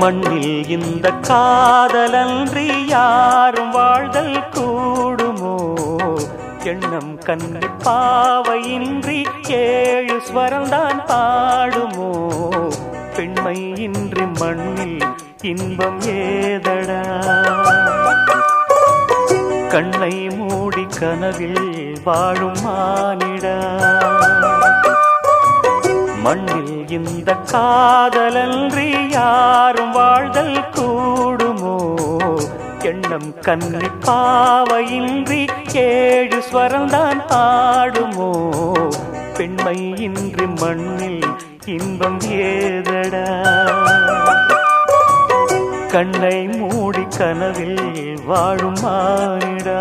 மண்ணில் இந்த காதலன்றி யாரும் வாழ்தல் கூடுமோ எண்ணம் கண்ணி பாவையின்றி ஏழு ஸ்வரம்தான் பாடுமோ பெண்மை இன்றி மண்ணில் இன்பம் ஏதடா கண்ணை மூடி கனவில் வாழும் மானிடா மண்ணில் இந்த காதலன்றி யாரும் வாழ்தல் கூடுமோ எண்ணம் கண்ணி பாவையின்றி ஏழு ஸ்வரம்தான் ஆடுமோ பெண்மை இன்றி மண்ணில் இன்பம் ஏதடா கண்ணை மூடி கனவில் வாழும் மானிடா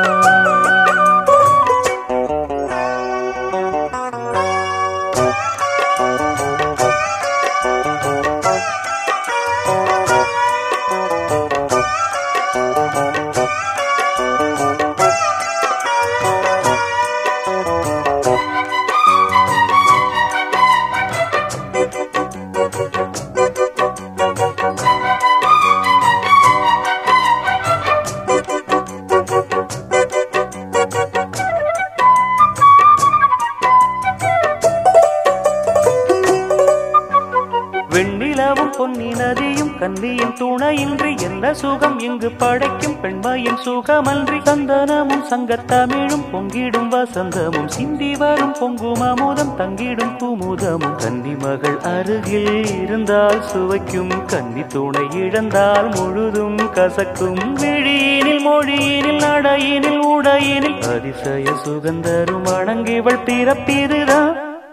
வெண்ணிலவும் பொன்னி நதியும் கன்னியின் துணையின்றி என்ன சுகம் இங்கு படைக்கும் பெண்மையின் சுகமன்றி சந்தனமும் சங்கத்தமிழும் பொங்கிடும் வசந்தமும் சிந்தி வரும் பொங்கும் அமுதம் தங்கிடும் குமுதமும் கன்னி மகள் அருகில் இருந்தால் சுவைக்கும் கன்னி துணை இழந்தால் முழுதும் கசக்கும் விழியினில் மொழியினில் நடையினில் உடையினில் அதிசய சுகந்தரும் அணங்கிவள் பிறப்பிதுதான்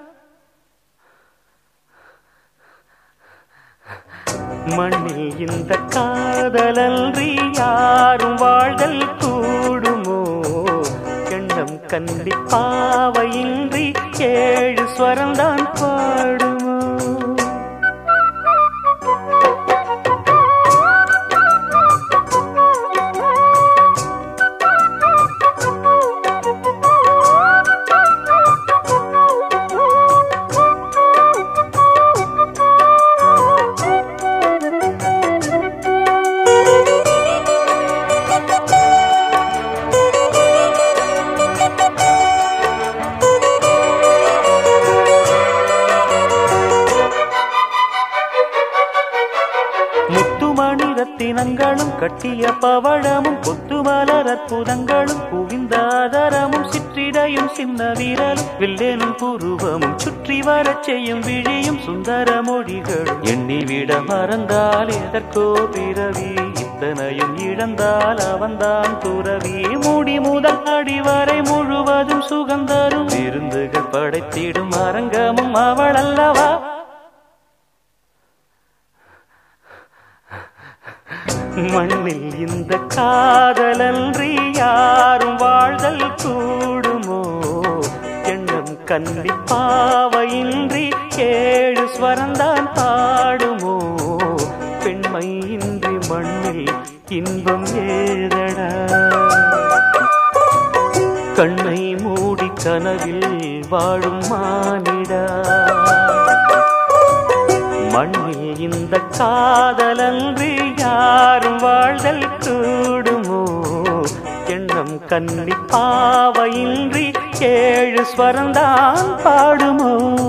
மண்ணில் இந்த காதலன்றி யாரும் வாழ்தல் கூடுமோ எண்ணம் கண்டி பாவையின்றி ஏழு ஸ்வரம்தான் பாடுமோ முத்துமணி ரத்தினங்களும் கட்டிய பவழமும் கொத்துமலர் அற்புதங்களும் குவிந்த ஆதரமும் சிற்றிடையும் சின்ன வீரலும் வில்லேனும் புருவமும் சுற்றி வரச் செய்யும் விழியும் சுந்தர மொழிகளும் எண்ணிவிட மறந்தால் எதற்கோ பிறவி இத்தனையும் இழந்தால் அவன்தான் துறவி மூடி முதல் அடி வரை முழுவதும் சுகந்தரும் விருந்துகள் படைத்திடும் அரங்கமும் அவள் அல்லவா மண்ணில் இந்த காதலன்றி யாரும் வாழ்தல் கூடுமோ எண்ணம் கண்டி பாவையின்றி ஏழு ஸ்வரந்தான் பாடுமோ பெண்மை இன்றி மண்ணில் இன்பம் ஏதடா கண்ணை மூடி கனவில் வாழும் மானிடா மண்ணில் இந்த காதலன்றி யாரும் வாழ்தல் கூடுமோ எண்ணம் கன்னி பாவையின்றி ஏழு ஸ்வரந்தான் பாடுமோ